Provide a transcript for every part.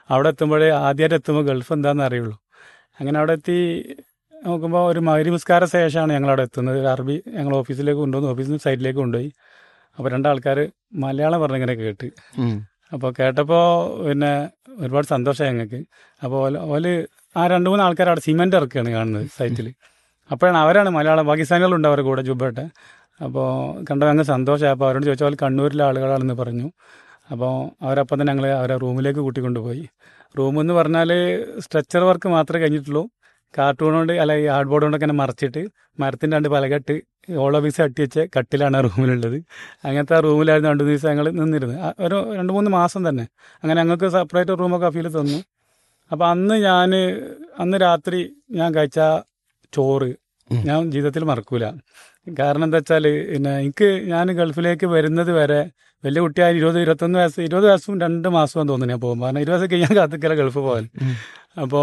അവിടെ എത്തുമ്പോഴേ ആദ്യമായിട്ട് എത്തുമ്പോൾ ഗൾഫ് എന്താണെന്ന് അറിയുള്ളൂ അങ്ങനെ അവിടെ എത്തി നോക്കുമ്പോൾ ഒരു മകരി നിസ്കാര ശേഷമാണ് ഞങ്ങൾ അവിടെ എത്തുന്നത് ഒരു അറബി ഞങ്ങൾ ഓഫീസിലേക്ക് കൊണ്ടുവന്ന് ഓഫീസിൽ നിന്ന് സൈറ്റിലേക്ക് കൊണ്ടുപോയി അപ്പോൾ രണ്ടാൾക്കാർ മലയാളം പറഞ്ഞിങ്ങനെ കേട്ട് ഉം. അപ്പോൾ കേട്ടപ്പോൾ പിന്നെ ഒരുപാട് സന്തോഷമായി ഞങ്ങൾക്ക് അപ്പോൾ ഓല് ഓല് ആ രണ്ട് മൂന്ന് ആൾക്കാർ അവിടെ സിമെൻ്റ് ഇറക്കുകയാണ് കാണുന്നത് സൈറ്റിൽ അപ്പോഴാണ് അവരാണ് മലയാളം പാകിസ്ഥാനികളുണ്ട് അവരുടെ കൂടെ ജുബട്ടെ അപ്പോൾ കണ്ടപ്പോൾ ഞങ്ങൾ സന്തോഷമായി അപ്പോൾ അവരോട് ചോദിച്ചാൽ കണ്ണൂരിലെ ആളുകളാണെന്ന് പറഞ്ഞു അപ്പോൾ അവരപ്പം തന്നെ ഞങ്ങൾ അവരെ റൂമിലേക്ക് കൂട്ടിക്കൊണ്ടുപോയി റൂമെന്ന് പറഞ്ഞാൽ സ്ട്രെച്ചർ വർക്ക് മാത്രമേ കഴിഞ്ഞിട്ടുള്ളൂ കാർട്ടൂൺ കൊണ്ട് അല്ല ഈ ഹാർഡ് ബോർഡ് കൊണ്ടൊക്കെ ഇങ്ങനെ മറച്ചിട്ട് മരത്തിൻ്റെ രണ്ട് പലകെട്ട് ഓളോ പീസ് അട്ടി വെച്ച കട്ടിലാണ് ആ റൂമിലുള്ളത് അങ്ങനത്തെ ആ റൂമിലായിരുന്നു രണ്ട് ദിവസം ഞങ്ങൾ നിന്നിരുന്നത് ആ ഒരു രണ്ട് മൂന്ന് മാസം തന്നെ അങ്ങനെ ഞങ്ങൾക്ക് സെപ്പറേറ്റ് റൂമൊക്കെ അഫീൽ തന്നു അപ്പോൾ അന്ന് ഞാൻ അന്ന് രാത്രി ഞാൻ കഴിച്ച ചോറ് ഞാൻ ജീവിതത്തിൽ മറക്കൂല കാരണം എന്താ വെച്ചാൽ പിന്നെ എനിക്ക് ഞാൻ ഗൾഫിലേക്ക് വരുന്നത് വരെ വലിയ കുട്ടിയായ ഇരുപത് ഇരുപത്തൊന്ന് വയസ്സ് ഇരുപത് വയസ്സും രണ്ട് മാസവും തോന്നുന്നു ഞാൻ പോകുമ്പോൾ കാരണം ഇരുപത് വയസ്സ് കഴിഞ്ഞാൽ കാത്തിക്കല ഗൾഫ് പോകാൻ അപ്പോൾ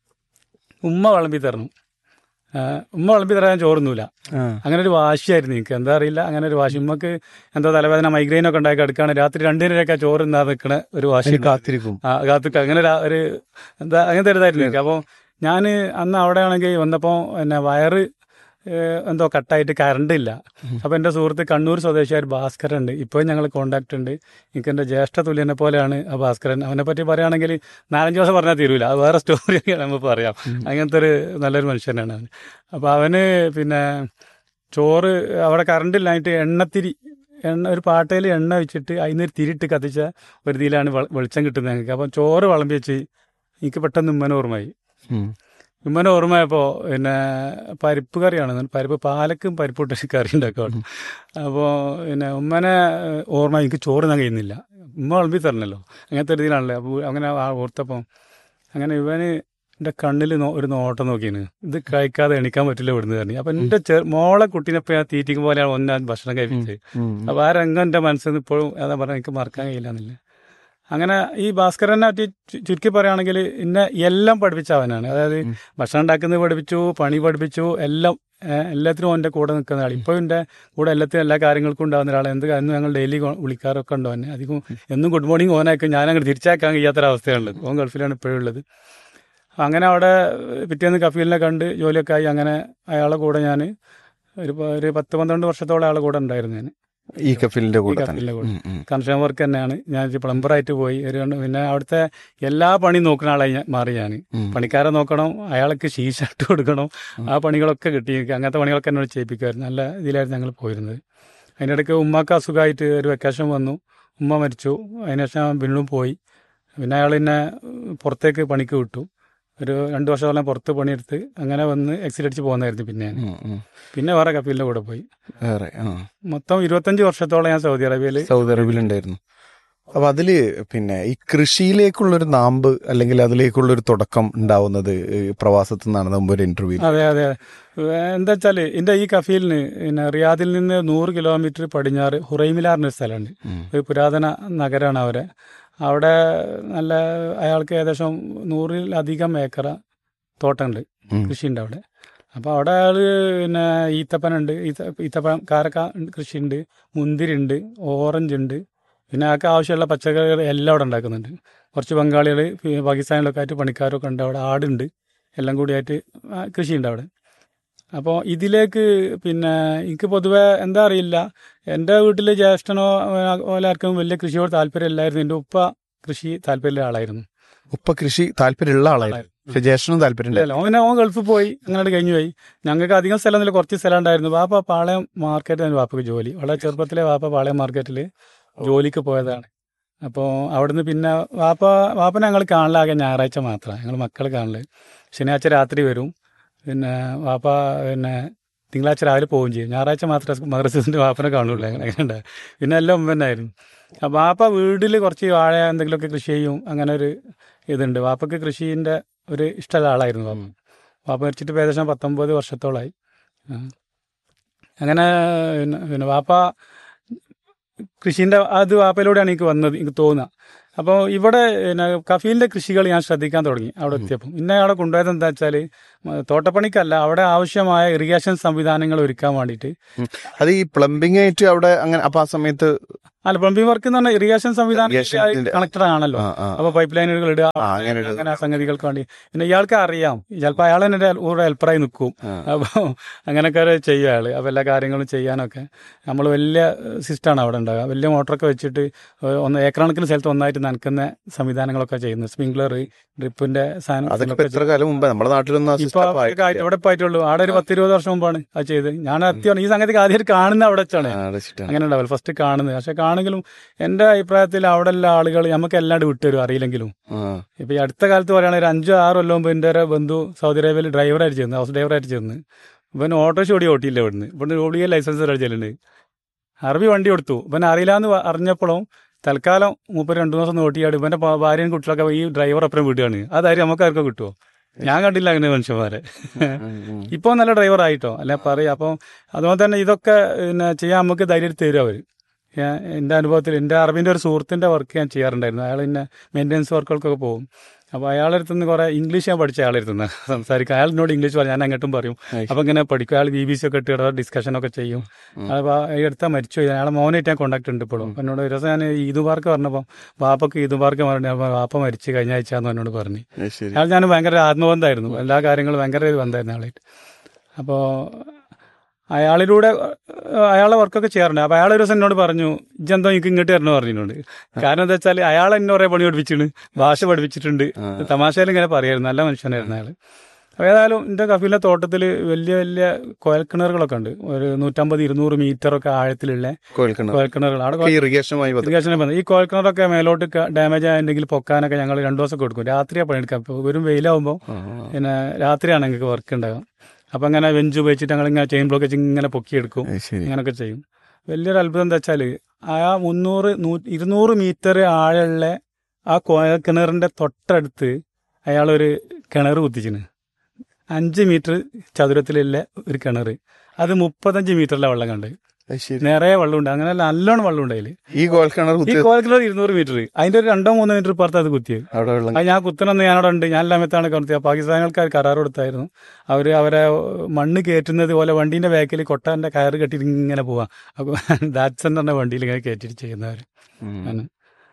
ഉമ്മ വിളമ്പി തരണം ആ, ഉമ്മ വിളമ്പി തരാൻ ചോറുന്നൂല ആ. അങ്ങനെ ഒരു വാശിയായിരുന്നു എനിക്ക് എന്താ അറിയില്ല അങ്ങനെ ഒരു വാശി ഉമ്മക്ക് എന്തോ തലവേദന മൈഗ്രെയിൻ ഒക്കെ ഉണ്ടാക്കി കിടക്കുകയാണ് രാത്രി രണ്ടിനരൊക്കെ ചോറ് എന്നാ നിൽക്കണ ഒരു വാശി അതിന് കാത്തിരിക്കും ആ കാത്തുക്ക അങ്ങനെ ഒരു- ഒരു എന്താ അങ്ങനത്തെ ഒരു ഇതായിരുന്നു എനിക്ക് അപ്പോൾ ഞാൻ അന്ന് അവിടെ ആണെങ്കിൽ വന്നപ്പോൾ പിന്നെ വയറ് ഏഹ്, എന്തോ കട്ടായിട്ട് കറണ്ട് ഇല്ല അപ്പോൾ എൻ്റെ സുഹൃത്ത് കണ്ണൂർ സ്വദേശിയായ ഒരു ഭാസ്കരൻ ഉണ്ട് ഇപ്പോഴും ഞങ്ങൾ കോണ്ടാക്ട് ഉണ്ട് എനിക്ക് എൻ്റെ ജ്യേഷ്ഠ തുല്യനെ പോലെയാണ് ആ ഭാസ്കരൻ അവനെ പറ്റി പറയുകയാണെങ്കിൽ നാലഞ്ച് ദിവസം പറഞ്ഞാൽ തീരൂല അത് വേറെ സ്റ്റോറിയൊക്കെ നമുക്ക് പറയാം അങ്ങനത്തെ ഒരു നല്ലൊരു മനുഷ്യനാണ് അവൻ അപ്പോൾ അവന് പിന്നെ ചോറ് അവിടെ കറണ്ട് ഇല്ലായിട്ട് എണ്ണത്തിരി എണ്ണ ഒരു പാട്ടയിൽ എണ്ണ വെച്ചിട്ട് അതിന് ഒരു തിരിട്ട് കത്തിച്ച ഒരു ഇതിലാണ് വെ- വെളിച്ചം കിട്ടുന്നത് ഞങ്ങൾക്ക് അപ്പം ചോറ് വിളമ്പി വെച്ച് എനിക്ക് പെട്ടെന്ന് ഉമ്മനെ ഓർമ്മയായി ഉം. ഉമ്മനെ ഓർമ്മയപ്പോൾ പിന്നെ പരിപ്പ് കറിയാണ് പരിപ്പ് പാലക്കും പരിപ്പ് ഇട്ട് കറി ഉണ്ടാക്കുകയാണ് അപ്പോൾ പിന്നെ ഉമ്മനെ ഓർമ്മ എനിക്ക് ചോറ് ഞാൻ കഴിയുന്നില്ല ഉമ്മ വിളമ്പി തരണല്ലോ അങ്ങനത്തെ ഒരു ഇതിലാണല്ലോ അപ്പോൾ അങ്ങനെ ആ ഓർത്തപ്പം അങ്ങനെ ഇവന് എൻ്റെ കണ്ണിൽ ഒരു നോട്ടം നോക്കിയാണ് ഇത് കഴിക്കാതെ എണിക്കാൻ പറ്റില്ല ഇവിടുന്ന് തന്നെ അപ്പം എൻ്റെ ചെ മോളെ കുട്ടീനെ ഇപ്പോൾ ഞാൻ തീറ്റിക്കും പോലെയാണ് ഒന്നാം ഭക്ഷണം കഴിപ്പിച്ചത് ഉം. അപ്പോൾ ആ രംഗം എൻ്റെ മനസ്സിൽ നിന്ന് ഇപ്പോഴും അതാ പറഞ്ഞാൽ എനിക്ക് മറക്കാൻ കഴിയില്ല എന്നില്ല അങ്ങനെ ഈ ഭാസ്കരനെ പറ്റി ചു- ചുരുക്കി പറയുകയാണെങ്കിൽ എന്നെ എല്ലാം പഠിപ്പിച്ച അവനാണ് അതായത് ഭക്ഷണം ഉണ്ടാക്കുന്നത് പഠിപ്പിച്ചു പണി പഠിപ്പിച്ചു എല്ലാം ഏഹ്, എല്ലാത്തിനും എൻ്റെ കൂടെ നിൽക്കുന്ന ആൾ ഇപ്പോൾ എൻ്റെ കൂടെ എല്ലാത്തിനും എല്ലാ കാര്യങ്ങൾക്കും ഉണ്ടാകുന്ന ഒരാൾ എന്ത് എന്നും ഞങ്ങൾ ഡെയിലി വിളിക്കാറൊക്കെ ഉണ്ടോ എന്നെ അധികം എന്നും ഗുഡ് മോർണിംഗ് ഓനാക്കും ഞാൻ അങ്ങോട്ട് തിരിച്ചാക്കാൻ കഴിയാത്തൊരവസ്ഥയാണുള്ളത് ഓൻ ഗൾഫിലാണ് ഇപ്പോഴും ഉള്ളത് അങ്ങനെ അവിടെ പിറ്റേന്ന് കഫീലിനെ കണ്ട് ജോലിയൊക്കെ ആയി അങ്ങനെ അയാളെ കൂടെ ഞാൻ ഒരു പ- ഒരു പത്ത് പന്ത്രണ്ട് വർഷത്തോളം അയാളെ കൂടെ ഉണ്ടായിരുന്നു ഞാൻ ഈ കഫിലിന്റെ കൂടെ തന്നെ കഫീലിന്റെ കൂടെ ഉം, ഉം. കൺസ്ട്രക്ഷൻ വർക്ക് തന്നെയാണ് ഞാൻ പ്ലംബറായിട്ട് പോയി ഒരു രണ്ട് പിന്നെ അവിടുത്തെ എല്ലാ പണിയും നോക്കുന്ന ആളായി ഞാൻ- മാറി ഞാൻ ഉം. പണിക്കാരെ നോക്കണം അയാൾക്ക് ശീശ ഇട്ട് കൊടുക്കണം ആ പണികളൊക്കെ കിട്ടി എനിക്ക് അങ്ങനത്തെ പണികളൊക്കെ എന്നോട് ചെയ്യിപ്പിക്കുമായിരുന്നു നല്ല ഇതിലായിരുന്നു ഞങ്ങൾ പോയിരുന്നത് അതിൻ്റെ ഇടയ്ക്ക് ഉമ്മക്ക് അസുഖമായിട്ട് ഒരു വെക്കേഷൻ വന്നു ഉമ്മ മരിച്ചു അതിനുശേഷം ബില്ലും പോയി പിന്നെ അയാൾ എന്നെ പുറത്തേക്ക് പണിക്ക് വിട്ടു ഒരു രണ്ട് വർഷത്തോളം പുറത്ത് പണിയെടുത്ത് അങ്ങനെ വന്ന് എക്സിറ്റ് അടിച്ച് പോകുന്നതായിരുന്നു പിന്നെ ഞാൻ ഉം, ഉം. പിന്നെ വേറെ കപ്പീലിൻ്റെ കൂടെ പോയി വേറെ ആ മൊത്തം ഇരുപത്തഞ്ച് വർഷത്തോളം ഞാൻ സൗദി അറേബ്യയിൽ സൗദി അറേബ്യയിലുണ്ടായിരുന്നു അപ്പൊ അതില് പിന്നെ ഈ കൃഷിയിലേക്കുള്ളൊരു നാമ്പ് അല്ലെങ്കിൽ അതിലേക്കുള്ളൊരു തുടക്കം ഉണ്ടാവുന്നത് ഈ പ്രവാസത്തിൽ നിന്നാണ് മുമ്പ് ഒരു ഇന്റർവ്യൂ അതെ അതെ ഏ, എന്താ വെച്ചാൽ എൻ്റെ ഈ കഫീലിന് പിന്നെ റിയാദിൽ നിന്ന് നൂറ് കിലോമീറ്റർ പടിഞ്ഞാറ് ഹുറൈമിലാറിന് ഒരു സ്ഥലമുണ്ട് ഒരു പുരാതന നഗരമാണ് അവരെ അവിടെ നല്ല അയാൾക്ക് ഏകദേശം നൂറിലധികം ഏക്കറ തോട്ടമുണ്ട് കൃഷിയുണ്ട് അവിടെ അപ്പോൾ അവിടെ അയാൾ പിന്നെ ഈത്തപ്പനുണ്ട് ഈത്ത ഈത്തപ്പഴം കാരക്ക കൃഷിയുണ്ട് മുന്തിരി ഉണ്ട് ഓറഞ്ച് ഉണ്ട് പിന്നെ അയാൾക്ക് ആവശ്യമുള്ള പച്ചക്കറികൾ എല്ലാം അവിടെ ഉണ്ടാക്കുന്നുണ്ട് കുറച്ച് ബംഗാളികൾ പാകിസ്ഥാനിലൊക്കെ ആയിട്ട് പണിക്കാരൊക്കെ ഉണ്ട് അവിടെ ആടുണ്ട് എല്ലാം കൂടിയായിട്ട് ആ, കൃഷിയുണ്ട് അവിടെ അപ്പോൾ ഇതിലേക്ക് പിന്നെ എനിക്ക് പൊതുവെ എന്താ അറിയില്ല എൻ്റെ വീട്ടിൽ ജ്യേഷ്ഠനോ ഓലാർക്കും വലിയ കൃഷിയോട് താല്പര്യമില്ലായിരുന്നു എൻ്റെ ഉപ്പ കൃഷി താല്പര്യമുള്ള ആളായിരുന്നു ഉപ്പ കൃഷി താല്പര്യമുള്ള ആളായിരുന്നു പക്ഷെ ജ്യേഷ്ഠനും താല്പര്യമില്ല ഇല്ല ഓനെ ഓൻ ഗൾഫിൽ പോയി അങ്ങനെ കഴിഞ്ഞു പോയി ഞങ്ങൾക്ക് അധികം സ്ഥലം ഒന്നുമില്ല കുറച്ച് സ്ഥലം ഉണ്ടായിരുന്നു വാപ്പ പാളയം മാർക്കറ്റിൽ വാപ്പക്ക് ജോലി വളരെ ചെറുപ്പത്തിലെ വാപ്പ പാളയം മാർക്കറ്റിൽ ജോലിക്ക് പോയതാണ് അപ്പോൾ അവിടുന്ന് പിന്നെ വാപ്പ വാപ്പ ഞങ്ങൾ കാണലാകെ ഞായറാഴ്ച മാത്രമാണ് ഞങ്ങൾ മക്കൾ കാണല് ശനിയാഴ്ച രാത്രി വരും പിന്നെ വാപ്പ പിന്നെ തിങ്കളാഴ്ച രാവിലെ പോവുകയും ചെയ്യും ഞായറാഴ്ച മാത്രമേ മദ്രസത്തിൻ്റെ വാപ്പനെ കാണുള്ളൂ അങ്ങനെ അങ്ങനെ ഉണ്ട് പിന്നെ എല്ലാം ഉമ്മ തന്നെയായിരുന്നു അപ്പോൾ വാപ്പ വീട്ടിൽ കുറച്ച് വാഴ എന്തെങ്കിലുമൊക്കെ കൃഷി ചെയ്യും അങ്ങനെ ഒരു ഇതുണ്ട് വാപ്പക്ക് കൃഷീൻ്റെ ഒരു ഇഷ്ടമുള്ള ആളായിരുന്നു വാപ്പ വാപ്പ മരിച്ചിട്ട് ഇപ്പം ഏകദേശം പത്തൊമ്പത് വർഷത്തോളമായി ആ. അങ്ങനെ പിന്നെ പിന്നെ വാപ്പ കൃഷീൻ്റെ അത് വാപ്പയിലൂടെയാണ് എനിക്ക് വന്നത് എനിക്ക് തോന്നുക അപ്പോൾ ഇവിടെ പിന്നെ കഫീലിൻ്റെ കൃഷികൾ ഞാൻ ശ്രദ്ധിക്കാൻ തുടങ്ങി അവിടെ എത്തിയപ്പോൾ ഇന്നെ അവിടെ കൊണ്ടുപോയത് എന്താ വെച്ചാൽ തോട്ടപ്പണിക്കല്ല അവിടെ ആവശ്യമായ ഇറിഗേഷൻ സംവിധാനങ്ങൾ ഒരുക്കാൻ വേണ്ടിയിട്ട് ഉം. അത് ഈ പ്ലംബിംഗ് ആയിട്ട് അവിടെ അങ്ങനെ അപ്പൊ ആ സമയത്ത് അല്ല പ്ലംബിംഗ് വർക്ക് എന്ന് പറഞ്ഞാൽ ഇറിഗേഷൻ സംവിധാനം Irrigation-ന്റെ- കണക്റ്റഡ് ആണല്ലോ ആ, ആ. അപ്പൊ പൈപ്പ് ലൈനുകൾ ഇടുക ആ, അങ്ങനെ ഒരു- അങ്ങനെ ആ സംഗതികൾക്ക് വേണ്ടി പിന്നെ ഇയാൾക്ക് അറിയാം ചിലപ്പോൾ അയാൾ തന്നെ ഒരു ഹെൽപ്പറായി നിൽക്കും ആ. അപ്പോൾ അങ്ങനെയൊക്കെ ചെയ്യും അയാൾ അപ്പോൾ എല്ലാ കാര്യങ്ങളും ചെയ്യാനൊക്കെ നമ്മൾ വലിയ സിസ്റ്റമാണ് അവിടെ ഉണ്ടാകുക വലിയ മോട്ടറൊക്കെ വെച്ചിട്ട് ഒന്ന് ഏക്കറണക്കിന് സ്ഥലത്ത് ഒന്നായിട്ട് നനക്കുന്ന സംവിധാനങ്ങളൊക്കെ ചെയ്യുന്നു സ്പ്രിംഗ്ലർ ഡ്രിപ്പിന്റെ അതൊക്കെ ഇപ്പൊ എത്ര കാലം മുമ്പ് നമ്മുടെ നാട്ടിലൊന്നും ആ ഇപ്പൊ system ആയിട്ടില്ല. എവിടെ പോയിട്ടുള്ളൂ അവിടെ ഒരു പത്തിരുപത് വർഷം മുമ്പാണ് അത് ചെയ്ത് ഞാൻ അത്യാണ് ഈ സംഗതി ആദ്യം കാണുന്ന അവിടെ വെച്ചാണ് ആ, അടച്ചിട്ടാണ്. അങ്ങനെ ഉണ്ടാവില്ല ഫസ്റ്റ് കാണുന്നത് പക്ഷെ കാണെങ്കിലും എന്റെ അഭിപ്രായത്തിൽ അവിടെ ഉള്ള ആളുകൾ നമുക്ക് എല്ലാണ്ട് വിട്ടുതരും അറിയില്ലെങ്കിലും ആ, ഇപ്പൊ ഈ അടുത്ത കാലത്ത് പറയുകയാണെങ്കിൽ ഒരു അഞ്ചോ ആറോ കൊല്ലം മുമ്പ് എന്റെ ഒരു ബന്ധു സൗദി അറേബ്യയിൽ ഡ്രൈവറായിട്ട് ചെയ്യുന്നത് ഹൗസ് ഡ്രൈവറായിട്ട് ചെയ്യുന്നത് ഇവൻ ഓട്ടോറിക്ഷ ഓടി ഓട്ടിയില്ല ഇവിടുന്ന് ഇവിടുന്ന് ഓടിയ ലൈസൻസ് അടിച്ചിട്ടുണ്ട് അറബി വണ്ടി കൊടുത്തു ഇവൻ അറിയില്ലാന്ന് പ- അറിഞ്ഞപ്പോഴും തൽക്കാലം മൂപ്പര് രണ്ടു ദിവസം നോട്ടിയാട് ഇവന്റെ ഭ- ഭാര്യയും കുട്ടികളൊക്കെ ഈ ഡ്രൈവർ അപ്പുറം വിടുകയാണ് അതാര്യം നമുക്ക് ആർക്കും കിട്ടുമോ ഞാൻ കണ്ടില്ല അങ്ങനെ മനുഷ്യന്മാരെ ഉം, ഉം. ഇപ്പൊ നല്ല ഡ്രൈവർ ആയിട്ടോ അല്ലെ പറയാം അപ്പം അതുപോലെ തന്നെ ഇതൊക്കെ പിന്നെ ചെയ്യാൻ നമുക്ക് ധൈര്യം തരും അവർ ഞാൻ എൻ്റെ അനുഭവത്തിൽ എൻ്റെ അറബിൻ്റെ ഒരു സുഹൃത്തിൻ്റെ വർക്ക് ഞാൻ ചെയ്യാറുണ്ടായിരുന്നു അയാൾ പിന്നെ മെയിൻ്റെനൻസ് വർക്കുകൾക്കൊക്കെ പോകും അപ്പോൾ അയാളടുത്ത് നിന്ന് കുറേ ഇംഗ്ലീഷ് ഞാൻ പഠിച്ച അയാളടുത്ത് നിന്ന് സംസാരിക്കും അയാൾ എന്നോട് ഇംഗ്ലീഷ് പറയും ഞാൻ അങ്ങോട്ടും പറയും അത് അപ്പോൾ ഇങ്ങനെ പഠിക്കും അയാൾ ബി ബി സി ഒക്കെ ഇട്ട് ഡിസ്കഷൻ ഒക്കെ ചെയ്യും അപ്പോൾ ഈ അടുത്ത മരിച്ചു പോയി അയാളെ മോനായിട്ട് ഞാൻ കോൺടാക്ട് ഉണ്ട് ഇപ്പോഴും അപ്പോൾ എന്നോട് ഒരു ദിവസം ഞാൻ ഈദ് പാർക്ക് പറഞ്ഞപ്പോൾ വാപ്പക്ക് ഈദ് പാർക്ക് പറഞ്ഞു അപ്പോൾ വാപ്പ മരിച്ച് കഴിഞ്ഞ ആഴ്ച എന്ന് എന്നോട് പറഞ്ഞു അത് ശരി അയാൾ ഞാൻ ഭയങ്കര ആത്മബന്ധമായിരുന്നു എല്ലാ കാര്യങ്ങളും ഭയങ്കര ഒരു ബന്ധമായിരുന്നു അയാളായിട്ട് അപ്പോൾ അയാളിലൂടെ ഏഹ്, അയാളെ വർക്കൊക്കെ ചെയ്യാറുണ്ട് അപ്പോൾ അയാൾ ഒരു ദിവസം എന്നോട് പറഞ്ഞു ഇജെന്തോ എനിക്ക് ഇങ്ങോട്ട് വരണോ പറഞ്ഞിട്ടുണ്ട് കാരണം എന്താ വെച്ചാൽ അയാൾ എന്നെ കുറേ പണി പഠിപ്പിച്ചിട്ടുണ്ട് ഭാഷ പഠിപ്പിച്ചിട്ടുണ്ട് തമാശയിൽ ഇങ്ങനെ പറയായിരുന്നു നല്ല മനുഷ്യനായിരുന്നു അയാൾ അപ്പോൾ ഏതായാലും എൻ്റെ കഫീലിൻ്റെ തോട്ടത്തിൽ വലിയ വലിയ കുഴൽക്കിണറുകളൊക്കെ ഉണ്ട് ഒരു നൂറ്റമ്പത് ഇരുന്നൂറ് മീറ്ററൊക്കെ ആഴത്തിലുള്ള കോഴിക്കണ കുഴൽക്കിണറുകൾ അവിടെ ഇറിഗേഷനുമായി ബന്ധപ്പെട്ട് ഇറിഗേഷനെ ബന്ധം ഈ കോഴക്കിണറൊക്കെ മേലോട്ട് ഡാമേജ് ആയിട്ടുണ്ടെങ്കിൽ പൊക്കാനൊക്കെ ഞങ്ങൾ രണ്ടു ദിവസം കൊടുക്കും രാത്രിയാണ് പണിയെടുക്കാം ഇപ്പോൾ ഒരു വെയിലാവുമ്പോൾ ആ, ആ. പിന്നെ രാത്രിയാണ് ഞങ്ങൾക്ക് വർക്ക് ഉണ്ടാകുക അപ്പം അങ്ങനെ വെഞ്ച് ഉപയോഗിച്ചിട്ട് ഞങ്ങൾ ഇങ്ങനെ ചെയിൻ ബ്ലോക്ക് വെച്ച് ഇങ്ങനെ പൊക്കിയെടുക്കും അത് ശരി അങ്ങനെയൊക്കെ ചെയ്യും വലിയൊരു അത്ഭുതം എന്താ വെച്ചാൽ ആ മുന്നൂറ് നൂ ഇരുന്നൂറ് മീറ്റർ ആഴമുള്ള ആ കിണറിന്റെ തൊട്ടടുത്ത് അയാളൊരു കിണർ കുത്തിച്ചിന് അഞ്ച് മീറ്റർ ചതുരത്തിലുള്ള ഒരു കിണർ അത് മുപ്പത്തഞ്ച് മീറ്ററിലെ വെള്ളം കണ്ട് അത് ശരി നിറയെ വെള്ളമുണ്ട് അങ്ങനെ നല്ലോണം വെള്ളം ഉണ്ട് അതിൽ ഈ കോഴിക്കിണർ ഈ കുത്തി കോലക്കിണർ ഇരുന്നൂറ് മീറ്റർ അതിന്റെ ഒരു രണ്ടോ മൂന്നോ മീറ്റർ പുറത്ത് അത് കുത്തിയത് അവിടെ വെള്ളം അത് ഞാൻ കുത്തണമെന്ന് ഞാനവിടെ ഉണ്ട് ഞാൻ ലാമത്താണ് കടത്തിയ പാകിസ്ഥാനികൾക്ക് കരാർ കൊടുത്തായിരുന്നു അവര് അവരെ മണ്ണ് കയറ്റുന്നത് പോലെ വണ്ടീന്റെ ബാക്കിൽ കൊട്ടാന്റെ കയറ് കെട്ടിട്ട് ഇങ്ങനെ പോവാ അപ്പൊ ദാറ്റ്സൺ എന്ന് പറഞ്ഞ വണ്ടിയിൽ ഇങ്ങനെ കയറ്റിട്ട് ചെയ്യുന്നവർ ഉം. ആണ്.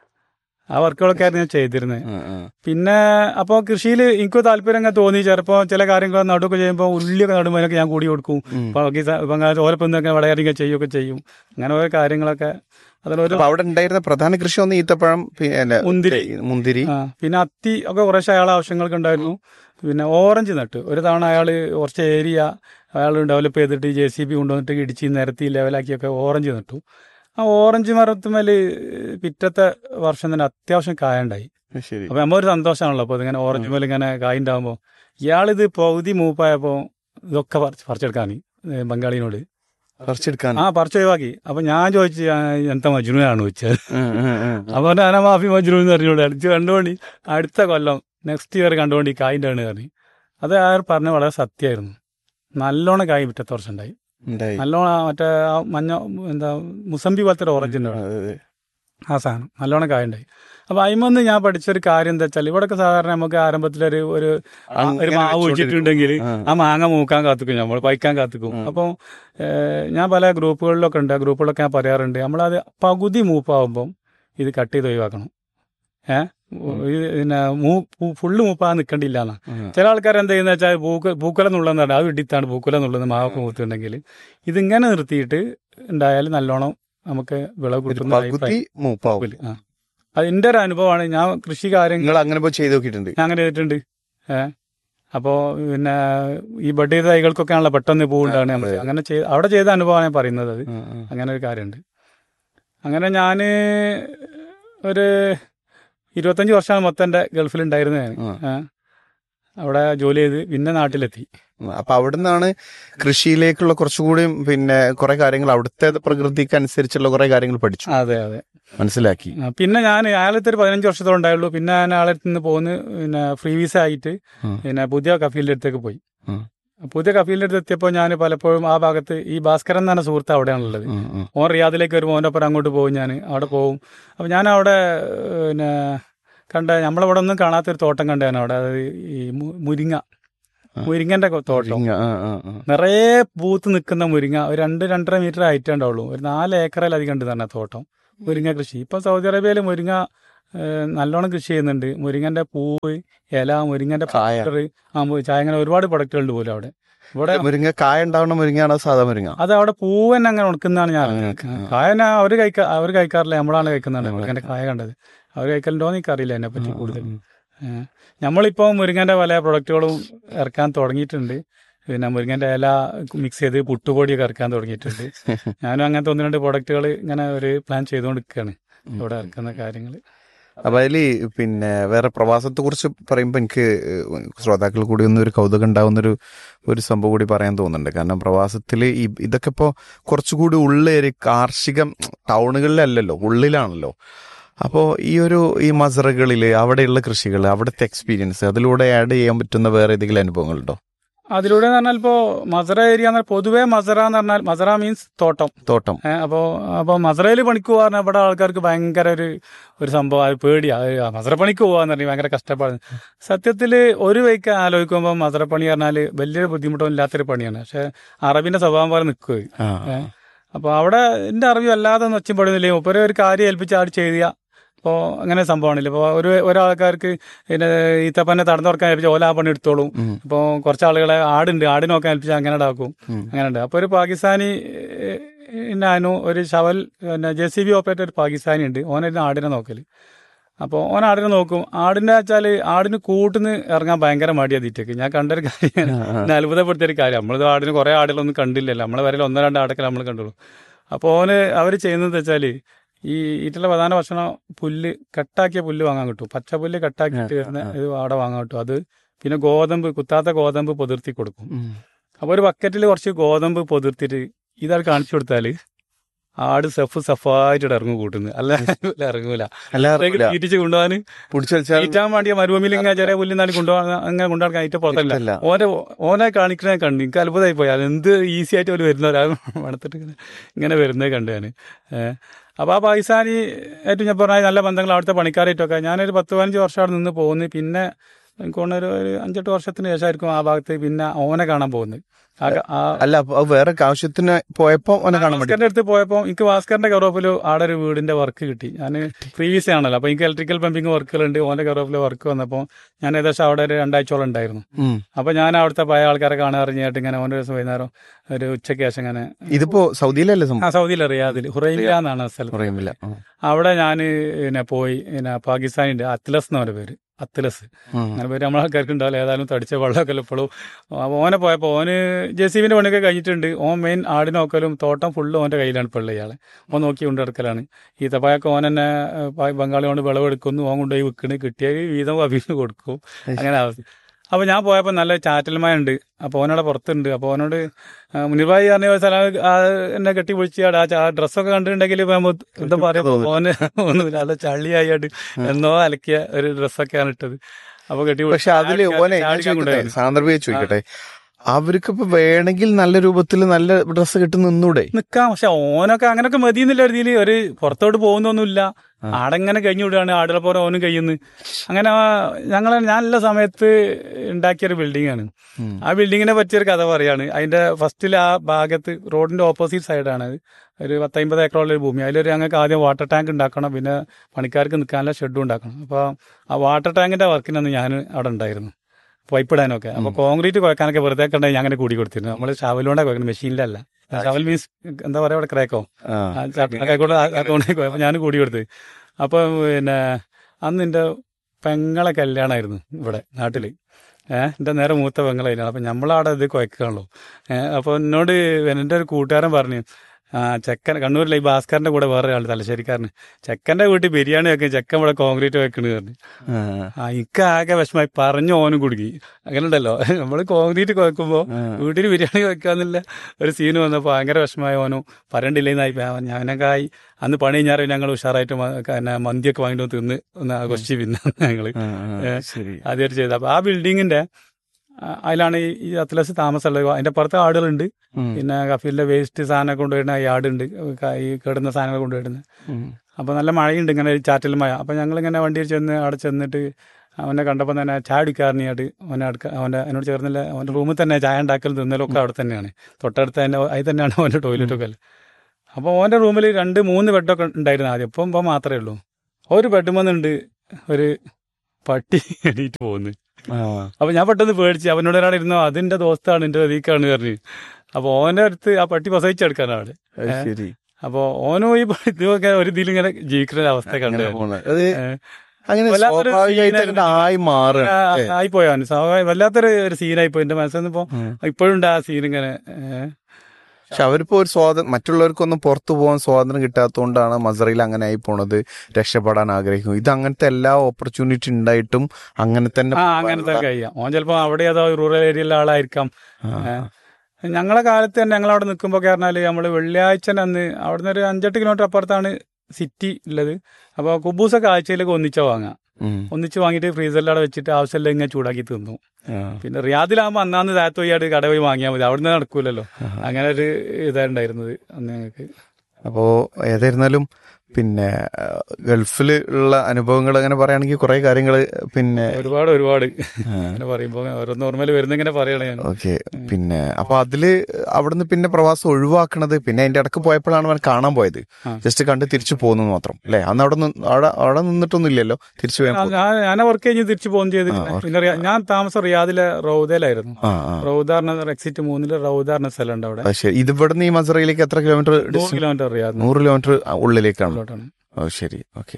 ആ വർക്കുകളൊക്കെ ആയിരുന്നു ഞാൻ ചെയ്തിരുന്നത് ആ, ആ. പിന്നെ അപ്പോൾ കൃഷിയിൽ എനിക്ക് താല്പര്യം അങ്ങനെ തോന്നി ചിലപ്പോൾ ചില കാര്യങ്ങൾ നടുവൊക്കെ ചെയ്യുമ്പോൾ ഉള്ളിയൊക്കെ നടുമ്പോഴൊക്കെ ഞാൻ കൂടി കൊടുക്കും ഉം. ഓലപ്പൊന്നൊക്കെ വളരെയധികം ചെയ്യുകയൊക്കെ ചെയ്യും അങ്ങനെ ഓരോ കാര്യങ്ങളൊക്കെ അതിലൊരു അപ്പൊ അവിടെ ഉണ്ടായിരുന്ന പ്രധാന കൃഷി ഒന്ന് ഈത്തപ്പഴം പിന്നെ മുന്തിരി. മുന്തിരി ആ പിന്നെ അത്തി ഒക്കെ കുറേശ്ശെ അയാളെ ആവശ്യങ്ങൾക്ക് ഉണ്ടായിരുന്നു പിന്നെ ഓറഞ്ച് നട്ട് ഒരു തവണ അയാൾ കുറച്ച് ഏരിയ അയാൾ ഡെവലപ്പ് ചെയ്തിട്ട് ജെ സി ബി കൊണ്ടുവന്നിട്ട് ഇടിച്ച് നിരത്തി ലെവലാക്കിയൊക്കെ ഓറഞ്ച് നട്ടു ആ ഓറഞ്ച് മരത്തുമേൽ പിറ്റത്തെ വർഷം തന്നെ അത്യാവശ്യം കായ ഉണ്ടായി അത് ശരി അപ്പൊ നമ്മ ഒരു സന്തോഷമാണല്ലോ അപ്പൊ ഇതിങ്ങനെ ഓറഞ്ച് മേലെ ഇങ്ങനെ കായ ഉണ്ടാകുമ്പോൾ ഇയാളിത് പകുതി മൂപ്പായപ്പോ ഇതൊക്കെ പറിച്ച് പറിച്ചെടുക്കാൻ ബംഗാളിനോട് പറിച്ചെടുക്കാൻ ആ പറിച്ച് ഒഴിവാക്കി അപ്പൊ ഞാൻ ചോദിച്ചു "ആ, എന്താ മജ്നുവാണ് ചോദിച്ചത് ഉം, ഉം, ഉം. അപ്പൊ ഞാൻ മാഫി മജ്നു എന്ന് അറിഞ്ഞൂടെ അടിച്ച് കണ്ടുകൊണ്ട് അടുത്ത കൊല്ലം നെക്സ്റ്റ് ഇയർ കണ്ടുകൊണ്ട് ഈ കായിന്റെ ആണ് പറഞ്ഞു അത് അയാൾ പറഞ്ഞ വളരെ സത്യമായിരുന്നു നല്ലോണം കായ് പിറ്റത്തെ വർഷം ഉണ്ടായി ഉണ്ടായി നല്ലോണം ആ മറ്റേ ആ മഞ്ഞ എന്താ മുസംബി പോലത്തെ ഒരു ഓറഞ്ച് ഉണ്ട് അതെ, അതെ. ആ സാധനം നല്ലോണം കായ ഉണ്ടായി അപ്പൊ അയിമന്ന് ഞാൻ പഠിച്ചൊരു കാര്യം എന്താ വെച്ചാൽ ഇവിടെയൊക്കെ സാധാരണ നമുക്ക് ആരംഭത്തിലൊരു ഒരു ആ, ഒരു അങ്ങനെ മാവ് വെച്ചിട്ടുണ്ടെങ്കിൽ ആ. ആ മാങ്ങ മൂക്കാൻ കാത്തിക്കും നമ്മൾ പൈക്കാൻ കാത്തിക്കും അപ്പോൾ ഞാൻ പല ഗ്രൂപ്പുകളിലൊക്കെ ഉണ്ട് ആ ഗ്രൂപ്പുകളിലൊക്കെ ഞാൻ പറയാറുണ്ട് നമ്മളത് പകുതി മൂപ്പാവുമ്പം ഇത് കട്ട് ചെയ്ത് ഒഴിവാക്കണം ഏഹ് ഇത് പിന്നെ മൂ ഫുള്ള് മൂപ്പാൻ നിൽക്കണ്ടില്ല എന്നാ ഉം. ചില ആൾക്കാർ എന്താ ചെയ്യുന്ന വെച്ചാൽ പൂക്ക പൂക്കുല നുള്ളെന്നാണ് അത് ഇടിത്താണ് പൂക്കുല നുള്ളുന്നത് മാവൊക്കെ മൂത്തുണ്ടെങ്കിൽ ഇതിങ്ങനെ നിർത്തിയിട്ട് ഉണ്ടായാൽ നല്ലോണം നമുക്ക് വിളവ് ഒരു കിട്ടുന്ന പകുതി മൂപ്പാവും അഭിപ്രായം. ആ. അത് എന്റെ ഒരു അനുഭവമാണ് ഞാൻ കൃഷി കാര്യങ്ങൾ നിങ്ങൾ അങ്ങനെ പോയി ചെയ്ത് നോക്കിയിട്ടുണ്ട് ഞാൻ അങ്ങനെ ചെയ്തിട്ടുണ്ട് ഏഹ് അപ്പോ പിന്നെ ഈ ബഡ് ചെയ്ത തൈകൾക്കൊക്കെ ആണല്ലോ പെട്ടെന്ന് പൂവുണ്ടാണ് നമ്മൾ അങ്ങനെ ചെയ്ത് അവിടെ ചെയ്ത അനുഭവമാണ് ഞാൻ പറയുന്നത് അത് ഉം, ഉം. അങ്ങനെ ഒരു കാര്യമുണ്ട് അങ്ങനെ ഞാൻ ഒരു ഇരുപത്തഞ്ച് വർഷമാണ് മൊത്തം എൻ്റെ ഗൾഫിലുണ്ടായിരുന്നു ഞാൻ ആ. ഏ. അവിടെ ജോലി ചെയ്ത് പിന്നെ നാട്ടിലെത്തി അപ്പൊ അവിടുന്നാണ് കൃഷിയിലേക്കുള്ള കുറച്ചുകൂടി പിന്നെ കുറെ കാര്യങ്ങൾ അവിടുത്തെ പ്രകൃതിക്ക് അനുസരിച്ചുള്ള കുറെ കാര്യങ്ങൾ പഠിച്ചു അതെ അതെ മനസ്സിലാക്കി ആ, പിന്നെ ഞാൻ അയാളത്തെ ഒരു പതിനഞ്ച് വർഷത്തോളം ഉണ്ടായുള്ളൂ പിന്നെ ഞാൻ ആളെ നിന്ന് പോന്ന് പിന്നെ ഫ്രീ വിസ ആയിട്ട് ഉം. പിന്നെ പുതിയ കഫീലിന്റെ അടുത്തേക്ക് പോയി ഉം. പുതിയ കഫീലിന്റെ അടുത്ത് എത്തിയപ്പോൾ ഞാൻ പലപ്പോഴും ആ ഭാഗത്ത് ഈ ഭാസ്കരൻ എന്ന് പറഞ്ഞ സുഹൃത്ത് അവിടെയാണുള്ളത് ഉം, ഉം. ഓൻ റിയാദിലേക്ക് വരുമ്പോൾ ഓൻ്റെ ഒപ്പം അങ്ങോട്ട് പോകും ഞാൻ അവിടെ പോകും അപ്പം ഞാൻ അവിടെ ഏഹ്, പിന്നെ കണ്ട നമ്മളവിടെ ഒന്നും കാണാത്തൊരു തോട്ടം കണ്ടു ഞാൻ അവിടെ അതായത് ഈ മു- മുരിങ്ങ മുരിങ്ങന്റെ കൊ- തോട്ടം ഇങ്ങ, ആ, ആ, ആ. നിറയെ പൂത്ത് നിൽക്കുന്ന മുരിങ്ങ ഒരു രണ്ട് രണ്ടര മീറ്റർ ഹൈറ്റ് ഉണ്ടാവുള്ളൂ ഒരു നാല് ഏക്കറിലധികം ഉണ്ട് തന്നെ തോട്ടം മുരിങ്ങ കൃഷി ഇപ്പൊ സൗദി അറേബ്യയിൽ മുരിങ്ങ ഏഹ്, നല്ലോണം കൃഷി ചെയ്യുന്നുണ്ട് മുരിങ്ങന്റെ പൂവ് ഇല മുരിങ്ങന്റെ കായ. പൗഡർ ആ മു- ചായ അങ്ങനെ ഒരുപാട് പ്രൊഡക്റ്റുകളുണ്ട് പോലും അവിടെ ഇവിടെ മുരിങ്ങ കായ ഉണ്ടാവുന്ന മുരിങ്ങയാണോ സാധാ മുരിങ്ങ അത് അവിടെ പൂവ് തന്നെ അങ്ങനെ ഉണക്കുന്നതാണ് ഞാൻ അങ്ങനെ അറിഞ്ഞത്. ഉണക്കുന്ന- കായ തന്നെ അവര് കഴിക്കാ അവര് കഴിക്കാറില്ല നമ്മളാണ് കഴിക്കുന്നത് മുരിങ്ങന്റെ കായ കണ്ടത് അവർ കഴിക്കലുണ്ടോന്ന് എനിക്കറിയില്ല അതിനെ പറ്റി കൂടുതൽ ഏഹ്. നമ്മളിപ്പോ മുരിങ്ങന്റെ പല പ്രൊഡക്റ്റുകളും ഇറക്കാൻ തുടങ്ങിയിട്ടുണ്ട് പിന്നെ മുരിങ്ങന്റെ ഇല മിക്സ് ചെയ്ത് പുട്ടുപൊടിയൊക്കെ ഇറക്കാൻ തുടങ്ങിയിട്ടുണ്ട് ഞാനും അങ്ങനത്തെ ഒന്ന് രണ്ട് പ്രൊഡക്റ്റുകൾ ഇങ്ങനെ ഒരു പ്ലാൻ ചെയ്തുകൊണ്ടിരിക്കുകയാണ് ഇവിടെ ഇറക്കുന്ന കാര്യങ്ങൾ അപ്പൊ അതില് പിന്നെ വേറെ പ്രവാസത്തെ കുറിച്ച് പറയുമ്പോൾ എനിക്ക് ശ്രോതാക്കൾ കൂടി ഒന്ന് ഒരു കൗതുകം ഉണ്ടാവുന്നൊരു ഒരു സംഭവം കൂടി പറയാൻ തോന്നുന്നുണ്ട് കാരണം പ്രവാസത്തിൽ ഈ ഇതൊക്കെ ഇപ്പോൾ കുറച്ചുകൂടി ഉള്ളേരി കാർഷിക ടൗണുകളിലല്ലല്ലോ ഉള്ളിലാണല്ലോ അപ്പോൾ ഈ ഒരു ഈ മസറകളിൽ അവിടെയുള്ള കൃഷികൾ അവിടുത്തെ എക്സ്പീരിയൻസ് അതിലൂടെ ആഡ് ചെയ്യാൻ പറ്റുന്ന വേറെ ഏതെങ്കിലും അനുഭവങ്ങളുണ്ടോ അതിലൂടെ എന്ന് പറഞ്ഞാൽ ഇപ്പോ മസറ ഏരിയ എന്ന് പറഞ്ഞാൽ പൊതുവേ മസറ എന്ന് പറഞ്ഞാൽ മസറ മീൻസ് തോട്ടം തോട്ടം ഏ, അപ്പോ അപ്പൊ മസറയിൽ പണിക്ക് പോകാൻ ഇവിടെ ആൾക്കാർക്ക് ഭയങ്കര ഒരു ഒരു സംഭവം അത് പേടിയാ അത് ആ മസറ പണിക്ക് പോകാന്ന് പറഞ്ഞാൽ ഭയങ്കര കഷ്ടപ്പാട് സത്യത്തിൽ ഒരു വൈക്ക് ആലോചിക്കുമ്പോൾ മസറ പണി പറഞ്ഞാൽ വലിയൊരു ബുദ്ധിമുട്ടൊന്നും ഇല്ലാത്തൊരു പണിയാണ് പക്ഷെ അറബിന്റെ സ്വഭാവം പോലെ നിൽക്കുക ആ. അപ്പൊ അവിടെ എന്റെ അറിവ് അല്ലാതെ ഒന്നും ഒച്ചയും പടുന്നില്ലേ മുപ്പര് ഒരു കാര്യം ഏൽപ്പിച്ച് ആട് ചെയ്യുക അപ്പോൾ അങ്ങനെ സംഭവമാണില്ല ഇപ്പോൾ ഒരു ഒരാൾക്കാർക്ക് പിന്നെ ഈത്തപ്പന്നെ തടന്നു തുറക്കാൻ ഏൽപ്പിച്ച ഓല ആ പണി എടുത്തോളും ഉം. ഇപ്പോൾ കുറച്ച് ആളുകളെ ആടുണ്ട് ആട് നോക്കാൻ ഏൽപ്പിച്ചാൽ അങ്ങനെ ഇടാക്കും ഉം. അങ്ങനെ ഉണ്ട് അപ്പോൾ ഒരു പാകിസ്ഥാനി ഏഹ്, ഞാനും ഒരു ഷവൽ പിന്നെ ജെ സി ബി ഓപ്പറേറ്റർ ഒരു പാകിസ്ഥാനി ഉണ്ട് ഓനായിരുന്നു ആടിനെ നോക്കല് അപ്പോൾ ഓൻ ആടിനെ നോക്കും ആടിനെ വെച്ചാൽ ആടിന് കൂട്ടിന്ന് ഇറങ്ങാൻ ഭയങ്കര മടിയാ തീറ്റക്ക് ഞാൻ കണ്ടൊരു കാര്യം എന്നെ അത്ഭുതപ്പെടുത്തിയ ഒരു കാര്യം നമ്മളിത് ആടിന് കുറേ ആടുകളൊന്നും കണ്ടില്ലല്ലോ നമ്മളെ വരയിൽ ഒന്നോ രണ്ടോ ആടൊക്കെ നമ്മൾ കണ്ടുള്ളൂ അപ്പോൾ ഓന് അവർ ചെയ്യുന്നത് വെച്ചാൽ ഈ ഈറ്റുള്ള പ്രധാന ഭക്ഷണം പുല്ല് കട്ടാക്കിയ പുല്ല് വാങ്ങാൻ കിട്ടും പച്ച പുല്ല് കട്ടാക്കിയിട്ട് വരുന്ന ഇത് അവിടെ വാങ്ങാൻ കിട്ടും അത് പിന്നെ ഗോതമ്പ് കുത്താത്ത ഗോതമ്പ് പൊതിർത്തി കൊടുക്കും അപ്പോൾ ഒരു ബക്കറ്റിൽ കുറച്ച് ഗോതമ്പ് പൊതിർത്തിട്ട് ഇതാൾ കാണിച്ചു കൊടുത്താല് ആട് സഫ് സഫായിട്ട് ഇറങ്ങും കൂട്ടുന്നു അല്ല ഇറങ്ങൂല അല്ല തീറ്റിച്ച് കൊണ്ടുപോകാൻ പിടിച്ചു വെച്ചാൽ തീറ്റാൻ വേണ്ടിയ മരുഭൂമിയിൽ ഇങ്ങനെ ചെറിയ പുല്ലിന്നാലും കൊണ്ടുപോകാൻ അങ്ങനെ കൊണ്ടുപോകാൻ അതിന്റെ പുറത്തല്ല ഇഷ്ടല്ല. ഓനെ ഓനെ കാണിക്കണേ കണ്ടു എനിക്ക് അത്ഭുതമായി പോയി അത് എന്ത് ഈസി ആയിട്ട് ഒരു വരുന്നവരാ മണത്തിട്ട് ഇങ്ങനെ ഇങ്ങനെ വരുന്നത് കണ്ടു ഞാൻ ഏഹ് അപ്പൊ ആ പാകിസ്ഥാനി ഏറ്റവും ഞാൻ പറഞ്ഞ നല്ല ബന്ധങ്ങൾ അവിടുത്തെ പണിക്കാരായിട്ടൊക്കെ ഞാനൊരു പത്ത് പതിനഞ്ച് വർഷം അവിടെ നിന്ന് പോകുന്നു പിന്നെ എനിക്ക് തോന്നുന്നു ഒരു ഒരു അഞ്ചെട്ട് വർഷത്തിന് ശേഷമായിരിക്കും ആ ഭാഗത്ത് പിന്നെ ഓനെ കാണാൻ പോകുന്നത് ആ ക- ആ അല്ല അപ്പൊ അത് വേറെ ഒരു ആവശ്യത്തിന് പോയപ്പോ അവനെ കാണാൻ വേണ്ടി ഭാസ്കറിന്റെ അടുത്ത് പോയപ്പോ എനിക്ക് ഭാസ്കറിന്റെ ഗറോപ്പിൽ ആടെ ഒരു വീടിന്റെ വർക്ക് കിട്ടി ഞാൻ പ്രീവിയസ് ആണല്ലോ അപ്പൊ എനിക്ക് ഇലക്ട്രിക്കൽ പമ്പിങ് വർക്കുകളുണ്ട് ഓന്റെ ഗറോപ്പിൽ വർക്ക് വന്നപ്പോൾ ഞാൻ ഏകദേശം അവിടെ ഒരു രണ്ടാഴ്ചയോളം ഉണ്ടായിരുന്നു ഉം. അപ്പൊ ഞാൻ അവിടുത്തെ പഴയ ആൾക്കാരെ കാണാൻ അറിഞ്ഞിട്ട് ഇങ്ങനെ ഓൻ്റെ ദിവസം വൈകുന്നേരം ഒരു ഉച്ചയ്ക്ക് ശേഷം ഇങ്ങനെ ഇതിപ്പോ സൗദിയിലല്ലേ ആ സംഭവം സൗദിയിലെ റിയാദിൽ ഹുറൈമില എന്നാണ് ആ സ്ഥലം പറയുമില്ല അവിടെ ഞാൻ പിന്നെ പോയി പിന്നെ പാകിസ്ഥാനിന്റെ അത്ലസ് എന്ന് പറഞ്ഞ പേര് അത്ലസ് അങ്ങനെ പേര് നമ്മളെ ആൾക്കാർക്ക് ഉണ്ടാവില്ല ഏതായാലും തടിച്ച വെള്ളമൊക്കെ ഇപ്പോഴും അപ്പൊ ഓനെ പോയപ്പോ ഓന് ജെ സി ബിന്റെ പണിയൊക്കെ കഴിഞ്ഞിട്ടുണ്ട് ഓൻ മെയിൻ ആടി നോക്കലും തോട്ടം ഫുള്ള് ഓന്റെ കയ്യിലാണ് ഇപ്പോൾ ഉള്ളത് ഇയാളെ ഓൻ നോക്കി കൊണ്ടെടുക്കലാണ് ഈ തപ്പായൊക്കെ ഓൻ തന്നെ ഏഹ്, പ- ബംഗാളി കൊണ്ട് വിളവെടുക്കുന്നു ഓൻ കൊണ്ടുപോയി വിൽക്കണ് കിട്ടിയ വീതം അഭിന് കൊടുക്കും അങ്ങനെ അവസ്ഥ അപ്പൊ ഞാൻ പോയപ്പോ നല്ല ചാറ്റൽമയ ഉണ്ട് അപ്പൊ ഓനവിടെ പുറത്തുണ്ട് അപ്പൊ ഓനോട് ആ, മുനിർഭായി പറഞ്ഞ പോലെ സ്ഥലം ആ എന്നെ കെട്ടി പൊളിച്ച് ആ ചാ- ഡ്രസ്സൊക്കെ കണ്ടിട്ടുണ്ടെങ്കിൽ ഇപ്പൊ നമ്മ എന്താ പറയാ ഓന് ഒന്നുമില്ല നല്ല ചള്ളിയായിട്ട് എന്നോ അലക്കിയ ഒരു ഡ്രസ്സൊക്കെയാണ് ഇട്ടത് അപ്പൊ കെട്ടി പൊളിച്ച് പക്ഷെ അതില് ചാടി- ഓനെ ഞാൻ ചാടിക്കാൻ ചോദിക്കട്ടെ കൊണ്ടുപോയി. സാന്ദർഭിക ചോദിക്കട്ടെ അവർക്ക് ഇപ്പൊ വേണമെങ്കിൽ നല്ല രൂപത്തിൽ നല്ല ഡ്രസ്സ് കിട്ടി നിന്നൂടെ നിക്കാം പക്ഷെ ഓനൊക്കെ അങ്ങനൊക്കെ മതിയെന്നില്ല ഒരു രീതിയിൽ ഒരു പുറത്തോട്ട് പോകുന്നൊന്നുമില്ല ആടെങ്ങനെ കഴിഞ്ഞു വിടുകയാണ് ആടുകളെ പോലെ ഓനും കഴിയുന്നു അങ്ങനെ ഞങ്ങൾ ഞാനുള്ള സമയത്ത് ഉണ്ടാക്കിയൊരു ബിൽഡിംഗ് ആണ് ഉം. ആ ബിൽഡിങ്ങിനെ പറ്റിയൊരു കഥ പറയാണ് അതിന്റെ ഫസ്റ്റിൽ ആ ഭാഗത്ത് റോഡിന്റെ ഓപ്പോസിറ്റ് സൈഡാണ് അത് ഒരു പത്തമ്പത് ഏക്കറുള്ള ഒരു ഭൂമി അതിലൊരു ഞങ്ങൾക്ക് ആദ്യം വാട്ടർ ടാങ്ക് ഉണ്ടാക്കണം പിന്നെ പണിക്കാർക്ക് നിൽക്കാനുള്ള ഷെഡും ഉണ്ടാക്കണം അപ്പോൾ ആ വാട്ടർ ടാങ്കിന്റെ വർക്കിനന്ന് ഞാൻ അവിടെ ഉണ്ടായിരുന്നു പൈപ്പ് ഇടാനൊക്കെ അപ്പൊ കോൺക്രീറ്റ് കുഴക്കാനൊക്കെ വെറുതെ കണ്ടേ ഞാൻ അങ്ങനെ കൂടി കൊടുത്തിരുന്നു നമ്മൾ ഷവലുകൊണ്ടാണ് കുഴക്കുന്നത് മെഷീനിലല്ല ഷവൽ മീൻസ് എന്താ പറയാ അവിടെ ക്രേക്കോ ആ. അപ്പൊ ഞാൻ കൂടി കൊടുത്ത് അപ്പൊ പിന്നെ അന്ന് എന്റെ പെങ്ങളെ കല്യാണമായിരുന്നു ഇവിടെ നാട്ടില് ഏഹ് എന്റെ നേരെ മൂത്ത പെങ്ങളായിരുന്നു അപ്പൊ നമ്മളവിടെ ഇത് കുഴക്കുകയാണല്ലോ ഏഹ് അപ്പൊ എന്നോട് എന്റെ ഒരു കൂട്ടുകാരൻ പറഞ്ഞു ആ ചെക്കൻ കണ്ണൂരിലെ ഈ ഭാസ്കറിന്റെ കൂടെ വേറെ ആൾ തലശ്ശേരിക്കാരന് ചെക്കന്റെ വീട്ടിൽ ബിരിയാണി വെക്കും ചെക്കൻ ഇവിടെ കോൺക്രീറ്റ് വെക്കണ് പറഞ്ഞു ആ. ആ എനിക്ക് ആകെ വിഷമായി പറഞ്ഞു ഓനും കുടുങ്ങി അങ്ങനെ ഉണ്ടല്ലോ നമ്മള് കോൺക്രീറ്റ് കുഴക്കുമ്പോ വീട്ടിൽ ബിരിയാണി വെക്കാന്നില്ല ഒരു സീന് വന്നപ്പോ ഭയങ്കര വിഷമായി ഓനും പറയണ്ടില്ലെന്നായി ഞാനൊക്കെ ആയി അന്ന് പണി കഴിഞ്ഞാൽ ഞങ്ങൾ ഉഷാറായിട്ട് മ- പിന്നെ മന്തിയൊക്കെ വാങ്ങിട്ട് വന്ന് തിന്ന് ഒന്ന് ആഘോഷിച്ച് പിന്നെ ഞങ്ങള് ആ, ആ, ഏ. ശരി ആദ്യമായിട്ട് ചെയ്തത് അപ്പൊ ആ ബിൽഡിങ്ങിന്റെ ആ, അതിലാണ് ഈ- ഈ അത്ലസ് താമസമുള്ളത് അതിന്റെ പുറത്ത് ആടുകളുണ്ട് ഉം. പിന്നെ കഫീലിന്റെ വേസ്റ്റ് സാധനം കൊണ്ടുവരുന്ന ഈ ആടുണ്ട് ക- ഈ കേടുന്ന സാധനങ്ങൾ കൊണ്ടുവരുന്നത് ഉം. അപ്പൊ നല്ല മഴയുണ്ട് ഇങ്ങനെ ഒരു ചാറ്റൽ മഴ അപ്പൊ ഞങ്ങൾ ഇങ്ങനെ വണ്ടിയിൽ ചെന്ന് അവിടെ ചെന്നിട്ട് അവനെ കണ്ടപ്പോൾ തന്നെ ചായ അടിക്കാറിനായിട്ട് അവനെ അടുക്ക അവന്റെ എന്നോട് ചേർന്നില്ല അവന്റെ റൂമിൽ തന്നെ ചായ ഉണ്ടാക്കലും തിന്നലും ഒക്കെ അവിടെ തന്നെയാണ് തൊട്ടടുത്ത് തന്നെ അതിൽ തന്നെയാണ് അവന്റെ ടോയ്ലറ്റ് ഒക്കെ അപ്പോൾ ഓൻ്റെ റൂമിൽ രണ്ട് മൂന്ന് ബെഡൊക്കെ ഉണ്ടായിരുന്നു ആദ്യം ഇപ്പം ഇപ്പം മാത്രമേ ഉള്ളൂ ഒരു ബെഡുമെന്നുണ്ട് ഒരു പട്ടി എണീറ്റ് പോകുന്നു അപ്പൊ ഞാൻ പെട്ടെന്ന് പേടിച്ച് അവനോട് ഒരാൾ ഇരുന്നോ അതിന്റെ ദോസ്താണ് എന്റെ വതിക്കാണ് പറഞ്ഞു അപ്പൊ ഓന്റെ അടുത്ത് ആ പട്ടി പ്രസവിച്ചെടുക്കാനാണ് അത് ശരി അപ്പൊ ഓനും ഈ ഇതൊക്കെ ഒരു ഇതിൽ ഇങ്ങനെ ജീവിക്കുന്ന ഒരു അവസ്ഥ കണ്ടു അങ്ങനെ പോണെ. അത് ഏഹ്. അങ്ങനെ വല്ലാത്തൊരു സ്വാഭാവികമായിട്ട് സീനായിരുന്നു. അങ്ങട് ആയി മാറുക ആയിപ്പോയാൻ സ്വാഭാവികം വല്ലാത്തൊരു ഒരു സീനായി പോയി എന്റെ മനസ്സിൽ ഇപ്പോ ഇപ്പോഴും ഉണ്ട് ആ സീൻ ഇങ്ങനെ ഏഹ്. പക്ഷെ അവരിപ്പോ ഒരു സ്വാതന്ത്ര്യം മറ്റുള്ളവർക്കൊന്നും പുറത്തു പോകാൻ സ്വാതന്ത്ര്യം കിട്ടാത്തതുകൊണ്ടാണ് മസറയിൽ അങ്ങനെ ആയി പോണത് രക്ഷപ്പെടാൻ ആഗ്രഹിക്കും ഇത് അങ്ങനത്തെ എല്ലാ ഓപ്പർച്യൂണിറ്റി ഉണ്ടായിട്ടും അങ്ങനെ തന്നെ ആ അങ്ങനത്തെ കഴിയാം ഓൻ ചിലപ്പോ അവിടെ ഏതോ റൂറൽ ഏരിയയിലെ ആളായിരിക്കാം ഏഹ്. ഞങ്ങളെ കാലത്ത് തന്നെ ഞങ്ങൾ അവിടെ നിൽക്കുമ്പോൾ പറഞ്ഞാല് നമ്മള് വെള്ളിയാഴ്ച അന്ന് അവിടുന്ന് ഒരു അഞ്ചെട്ട് കിലോമീറ്റർ അപ്പുറത്താണ് സിറ്റി ഉള്ളത് അപ്പോൾ കുബൂസൊക്കെ ആഴ്ചയിലേക്ക് ഒന്നിച്ചാ വാങ്ങാം ഉം. ഒന്നിച്ച് വാങ്ങിയിട്ട് ഫ്രീസറിൽ അവിടെ വെച്ചിട്ട് ആവശ്യമില്ല ഇങ്ങനെ ചൂടാക്കി തിന്നു ആ. പിന്നെ റിയാദിലാകുമ്പോൾ അന്നാന്ന് താഴത്ത് പോയിട്ട് കട പോയി വാങ്ങിയാൽ മതി അവിടുന്ന് നടക്കൂലല്ലോ അങ്ങനെ ഒരു ഇതാ ഉണ്ടായിരുന്നത് അന്ന് ഞങ്ങൾക്ക് അപ്പോ ഏതായിരുന്നാലും പിന്നെ ആ, ഗൾഫിൽ ഉള്ള അനുഭവങ്ങൾ അങ്ങനെ പറയുകയാണെങ്കിൽ കുറെ കാര്യങ്ങൾ പിന്നെ ഒരുപാട് ഒരുപാട് അങ്ങനെ പറയുമ്പോൾ ഓരോന്ന് ഓർമ്മയിൽ വരുന്ന ഇങ്ങനെ പറയണേ ഞാൻ ഓക്കെ പിന്നെ അപ്പൊ അതില് അവിടുന്ന് പിന്നെ പ്രവാസം ഒഴിവാക്കണത് പിന്നെ അതിന്റെ ഇടക്ക് പോയപ്പോഴാണ് അവൻ കാണാൻ പോയത് ആ. ജസ്റ്റ് കണ്ട് തിരിച്ചു പോകുന്നു മാത്രം അല്ലെ അന്ന് അവിടെ നിന്ന്- അവിടെ അവിടെ നിന്നിട്ടൊന്നും ഇല്ലല്ലോ തിരിച്ചു പോയാൽ ഞാൻ- ഞാൻ ഞാൻ വർക്ക് കഴിഞ്ഞ് തിരിച്ചു പോകുകയും ചെയ്ത് പിന്നെ റിയാ- ഞാൻ താമസം റിയാദിലെ റൗദയിലായിരുന്നു ആ ആ റൗദ പറഞ്ഞ എക്സിറ്റ് മൂന്നില് റൗദ പറഞ്ഞ സ്ഥലമുണ്ട് അവിടെ അത് ശരി ഇത് ഇവിടുന്ന് ഈ മസറയിലേക്ക് എത്ര കിലോമീറ്റർ നൂറ് കിലോമീറ്റർ റിയാദ് നൂറ് കിലോമീറ്റർ ഉള്ളിലേക്കാണ് ോട്ടാണ് ഓ ശരി ഓക്കെ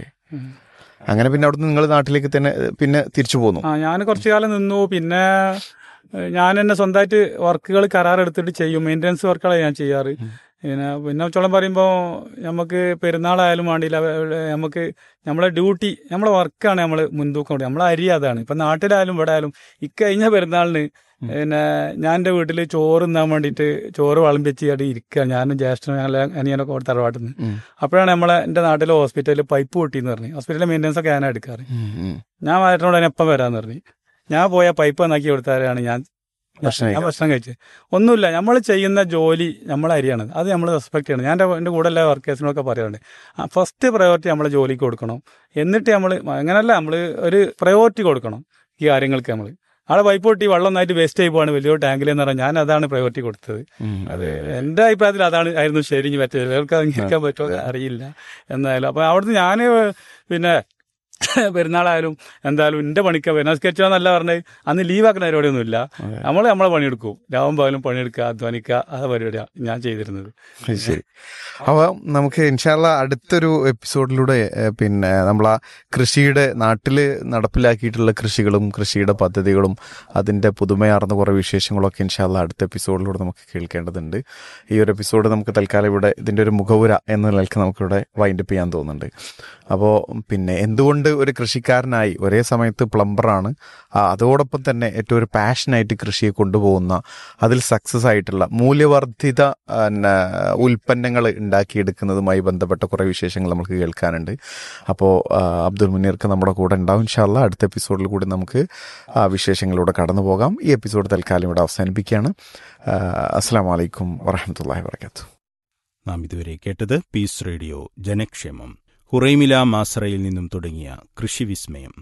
അങ്ങനെ പിന്നെ അവിടുന്ന് നിങ്ങൾ നാട്ടിലേക്ക് തന്നെ ഏ, പിന്നെ തിരിച്ചു പോന്നു ആ ഞാൻ കുറച്ചു കാലം നിന്നു പിന്നെ ഏഹ്, ഞാൻ തന്നെ സ്വന്തമായിട്ട് വർക്കുകൾ കരാർ എടുത്തിട്ട് ചെയ്യും മെയിൻ്റനൻസ് വർക്കുകളാണ് ഞാൻ ചെയ്യാറ് പിന്നെ പിന്നെ ചോളം പറയുമ്പോൾ നമുക്ക് പെരുന്നാളായാലും വേണ്ടിയില്ല അവ- നമുക്ക് നമ്മളെ ഡ്യൂട്ടി നമ്മളെ വർക്കാണ് നമ്മൾ മുൻതൂക്കം കൊടുക്കുക. നമ്മളെ അരി അതാണ് ഇപ്പം നാട്ടിലായാലും ഇവിടെ ആയാലും ഇക്കഴിഞ്ഞ പെരുന്നാളിന് പിന്നെ ഞാൻ എൻ്റെ വീട്ടിൽ ചോറ് തിന്നാൻ വേണ്ടിയിട്ട് ചോറ് വളം വെച്ച് അവിടെ ഇരിക്കുക ഞാനും ജ്യേഷ്ഠനും ഞങ്ങളെ അനിയനൊക്കെ അവിടെ തറവാട്ടിൽ നിന്ന് ഉം. അപ്പോഴാണ് നമ്മളെ എൻ്റെ നാട്ടിലെ ഹോസ്പിറ്റലിൽ പൈപ്പ് പൊട്ടിയെന്ന് പറഞ്ഞു ഹോസ്പിറ്റലിലെ മെയിൻ്റനൻസ് ഒക്കെ ഞാനാണ് എടുക്കാറ് ഉം, ഉം. ഞാൻ വായറ്റിനോട് അതിന് എപ്പം വരാന്ന് പറഞ്ഞു ഞാൻ പോയ പൈപ്പ് നന്നാക്കി കൊടുത്താലാണ് ഞാൻ ഭക്ഷണം ഞാൻ ഭക്ഷണം കഴിച്ചത് ഒന്നുമില്ല നമ്മൾ ചെയ്യുന്ന ജോലി നമ്മളെ അരിയാണ് അത് നമ്മൾ റെസ്പെക്ട് ചെയ്യണം ഞാൻ എൻ്റെ കൂടെ എല്ലാ വർക്കേഴ്സിനൊക്കെ പറയാറുണ്ട് ഫസ്റ്റ് പ്രയോറിറ്റി നമ്മളെ ജോലിക്ക് കൊടുക്കണം എന്നിട്ട് നമ്മൾ അങ്ങനല്ല നമ്മൾ ഒരു പ്രയോറിറ്റി കൊടുക്കണം ഈ കാര്യങ്ങൾക്ക് നമ്മൾ ആളെ പൈപ്പ് പൊട്ടി വെള്ളം നന്നായിട്ട് വേസ്റ്റ് ആയി പോവാണ് വലിയൊരു ടാങ്കിൽ എന്ന് പറഞ്ഞാൽ ഞാൻ അതാണ് പ്രയോറിറ്റി കൊടുത്തത് ഉം, അതെ എന്റെ അഭിപ്രായത്തിൽ അതാണ് ആയിരുന്നു ശരി ഇനി മറ്റേ ചിലർക്ക് അംഗീകരിക്കാൻ പറ്റുമോ അറിയില്ല എന്നായാലും അപ്പൊ അവിടുന്ന് ഞാൻ പിന്നെ പെരുന്നാളായാലും എന്തായാലും എന്റെ പണിക്ക പെരുന്നാൾ സ്കെച്ചാന്നല്ല പറഞ്ഞത് അന്ന് ലീവാക്കുന്ന പരിപാടിയൊന്നുമില്ല നമ്മൾ നമ്മളെ പണിയെടുക്കും രാവും പകലും പണിയെടുക്കുക അധ്വാനിക്കുക ആ പരിപാടിയാണ് ഞാൻ ചെയ്തിരുന്നത് അത് ശരി അപ്പൊ നമുക്ക് ഇൻഷാല്ല അടുത്തൊരു എപ്പിസോഡിലൂടെ ഏ, പിന്നെ നമ്മൾ ആ കൃഷിയുടെ നാട്ടില് നടപ്പിലാക്കിയിട്ടുള്ള കൃഷികളും കൃഷിയുടെ പദ്ധതികളും അതിന്റെ പുതുമയാർന്ന കുറെ വിശേഷങ്ങളൊക്കെ ഇൻഷാല്ല അടുത്ത എപ്പിസോഡിലൂടെ നമുക്ക് കേൾക്കേണ്ടതുണ്ട് ഈ ഒരു എപ്പിസോഡ് നമുക്ക് തൽക്കാലം ഇവിടെ ഇതിന്റെ ഒരു മുഖവുര എന്ന നിലയ്ക്ക് നമുക്കിവിടെ വൈൻഡപ്പ് ചെയ്യാൻ തോന്നുന്നുണ്ട് അപ്പോൾ പിന്നെ എന്തുകൊണ്ട് ഒരു കൃഷിക്കാരനായി ഒരേ സമയത്ത് പ്ലംബറാണ് ആ, അതോടൊപ്പം തന്നെ ഏറ്റവും ഒരു പാഷനായിട്ട് കൃഷിയെ കൊണ്ടുപോകുന്ന അതിൽ സക്സസ് ആയിട്ടുള്ള മൂല്യവർദ്ധിത പിന്നെ, ഉൽപ്പന്നങ്ങൾ ഉണ്ടാക്കിയെടുക്കുന്നതുമായി ബന്ധപ്പെട്ട കുറേ വിശേഷങ്ങൾ നമുക്ക് കേൾക്കാനുണ്ട് അപ്പോൾ അബ്ദുൽ മുനീർക്ക് നമ്മുടെ കൂടെ ഉണ്ടാവും ഇൻഷാല്ല അടുത്ത എപ്പിസോഡിൽ കൂടി നമുക്ക് ആ വിശേഷങ്ങളിലൂടെ കടന്നു പോകാം ഈ എപ്പിസോഡ് തൽക്കാലം ഇവിടെ അവസാനിപ്പിക്കുകയാണ് ആ, അസ്സാം വലൈക്കും വറഹമത്തല്ലാഹി വർക്കാത്തു നാം ഇതുവരെ കേട്ടത് പീസ് റേഡിയോ ജനക്ഷേമം ഹുറൈമില മാസറയിൽ നിന്നും തുടങ്ങിയ കൃഷി വിസ്മയം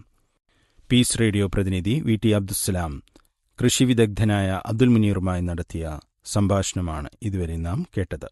പീസ് റേഡിയോ പ്രതിനിധി വി ടി അബ്ദുസ്സലാം കൃഷി വിദഗ്ധനായ അബ്ദുൽ മുനീറുമായി നടത്തിയ സംഭാഷണമാണ് ഇതുവരെ നാം കേട്ടത്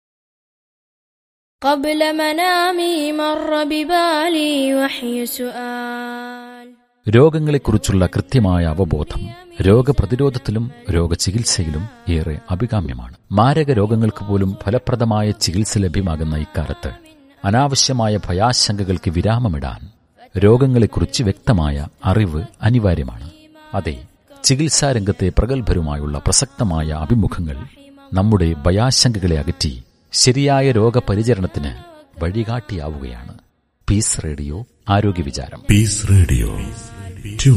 قبل منامي مر ببالي وحي سؤال രോഗങ്ങളെക്കുറിച്ചുള്ള കൃത്യമായ അവബോധം രോഗപ്രതിരോധത്തിലും രോഗചികിത്സയിലും ഏറെ അഭികാമ്യമാണ് മാരക രോഗങ്ങൾക്ക് പോലും ഫലപ്രദമായ ചികിത്സ ലഭ്യമാകുന്ന ഇക്കാലത്ത് അനാവശ്യമായ ഭയാശങ്കകൾക്ക് വിരാമമിടാൻ രോഗങ്ങളെക്കുറിച്ച് വ്യക്തമായ അറിവ് അനിവാര്യമാണ് അതെ ചികിത്സാ രംഗത്തെ പ്രഗത്ഭരുമായുള്ള പ്രസക്തമായ അഭിമുഖങ്ങൾ നമ്മുടെ ഭയാശങ്കകളെ അകറ്റി ശരിയായ രോഗപരിചരണത്തിന് വഴികാട്ടിയാവുകയാണ് പീസ് റേഡിയോ ആരോഗ്യ വിചാരം Peace Radio. Tune